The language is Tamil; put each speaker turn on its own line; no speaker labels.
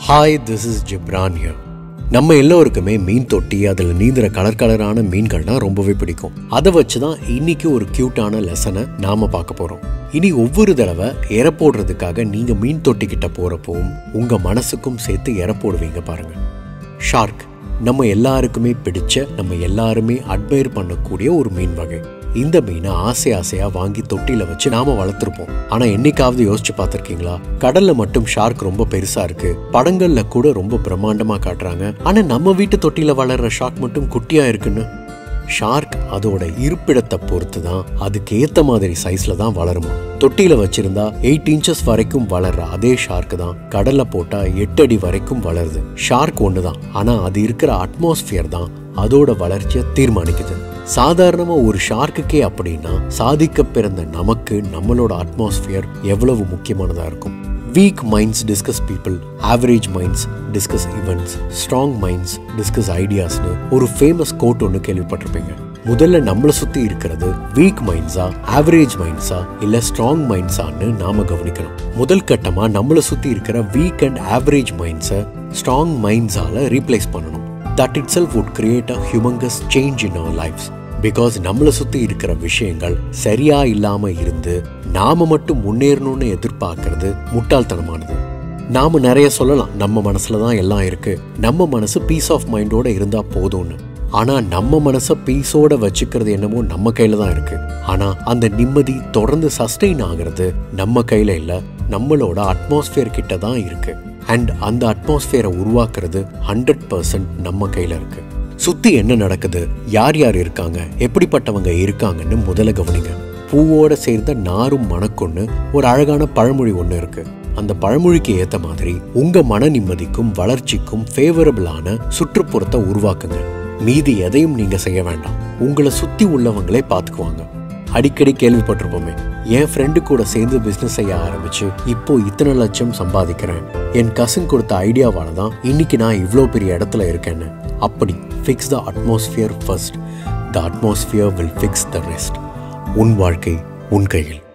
hi this is Ghibran here நம்ம எல்லோருக்குமே மீன் தொட்டி அதில் நீந்துற கலர் கலரான மீன்கள்னா ரொம்பவே பிடிக்கும் அதை வச்சு தான் இன்னைக்கு ஒரு க்யூட்டான லெசனை நாம பார்க்க போறோம் இனி ஒவ்வொரு தடவை எரை போடுறதுக்காக நீங்க மீன் தொட்டி கிட்ட போறப்பவும் உங்க மனசுக்கும் சேர்த்து எரை போடுவீங்க பாருங்க ஷார்க் நம்ம எல்லாருக்குமே பிடிச்ச நம்ம எல்லாருமே அட்மையர் பண்ணக்கூடிய ஒரு மீன் வகை இந்த மீனை ஆசை ஆசையா வாங்கி தொட்டில வச்சு நாம வளர்த்துருப்போம் ஆனா என்னைக்காவது யோசிச்சு பார்த்திருக்கீங்களா கடல்ல மட்டும் ஷார்க் ரொம்ப பெருசா இருக்கு படங்கள்ல கூட ரொம்ப பிரம்மாண்டமா காட்டுறாங்க ஆனா நம்ம வீட்டு தொட்டில வளர்ற ஷார்க் மட்டும் குட்டியா இருக்குன்னு ஷார்க் அதோட இருப்பிடத்தை பொறுத்து தான் அதுக்கு ஏத்த மாதிரி சைஸ்ல தான் வளருமா தொட்டியில வச்சிருந்தா எயிட் இன்ச்சஸ் வரைக்கும் வளர்ற அதே ஷார்க் தான் கடல்ல போட்டா எட்டு அடி வரைக்கும் வளருது ஷார்க் ஒன்று தான் ஆனா அது இருக்கிற அட்மாஸ்பியர் தான் அதோட வளர்ச்சியை தீர்மானிக்குது சாதாரணமா ஒரு ஷார்க்குக்கே அப்படின்னா சாதிக்க பிறந்த நமக்கு நம்மளோட அட்மாஸ்பியர் எவ்வளவு முக்கியமானதா இருக்கும் weak minds discuss people average minds discuss events strong minds discuss ஐடியாஸ்னு ஒரு ஃபேமஸ் கோட் ஒன்று கேள்விப்பட்டிருப்பீங்க முதல்ல நம்மளை சுத்தி இருக்கிறது வீக் மைண்ட்ஸா ஆவரேஜ் மைண்ட்ஸா இல்ல ஸ்ட்ராங் மைண்ட்ஸான்னு நாம கவனிக்கணும் முதல் கட்டமா நம்மளை சுத்தி இருக்கிற வீக் அண்ட் ஆவரேஜ் மைண்ட்ஸை ஸ்ட்ராங் மைண்ட்ஸால ரீப்ளேஸ் பண்ணணும் that itself would create a humongous change in our lifes because நம்மளை சுத்தி இருக்கிற விஷயங்கள் சரியா இல்லாம இருந்து நாம மட்டும் முன்னேறணும்னு எதிர்பார்க்கறது முட்டாள்தனமானது நாம நிறைய சொல்லலாம் நம்ம மனசுல தான் எல்லாம் இருக்கு நம்ம மனசு பீஸ் ஆஃப் மைண்டோட இருந்தா போதும்னு ஆனா நம்ம மனசை பீஸோட வச்சுக்கிறது என்னமோ நம்ம கையில தான் இருக்கு ஆனா அந்த நிம்மதி தொடர்ந்து சஸ்டெயின் ஆகிறது நம்ம கையில இல்ல நம்மளோட அட்மாஸ்பியர் கிட்ட தான் இருக்கு அண்ட் அந்த அட்மாஸ்பியரை உருவாக்குறது ஹண்ட்ரட் பர்சன்ட் நம்ம கையில இருக்கு சுத்தி என்ன நடக்குது யார் யார் இருக்காங்க எப்படிப்பட்டவங்க இருக்காங்கன்னு முதல்ல கவனிங்க பூவோட சேர்ந்த நாரும் மணக்குன்னு ஒரு அழகான பழமொழி ஒன்று இருக்கு அந்த பழமொழிக்கு ஏத்த மாதிரி உங்க மன நிம்மதிக்கும் வளர்ச்சிக்கும் ஃபேவரபிளான சுற்றுப்புறத்தை உருவாக்குங்க மீதி எதையும் நீங்க செய்ய வேண்டாம் உங்களை சுத்தி உள்ளவங்களே பார்த்துக்குவாங்க அடிக்கடி கேள்விப்பட்டிருப்போமே என் ஃப்ரெண்டு கூட சேர்ந்து பிஸ்னஸ் செய்ய ஆரம்பிச்சு இப்போ இத்தனை லட்சம் சம்பாதிக்கிறேன் என் கசின் கொடுத்த ஐடியாவால தான் இன்னைக்கு நான் இவ்வளோ பெரிய இடத்துல இருக்கேன்னு அப்படி fix the atmosphere first the atmosphere will fix the rest உன் வாழ்க்கை உன் கையில்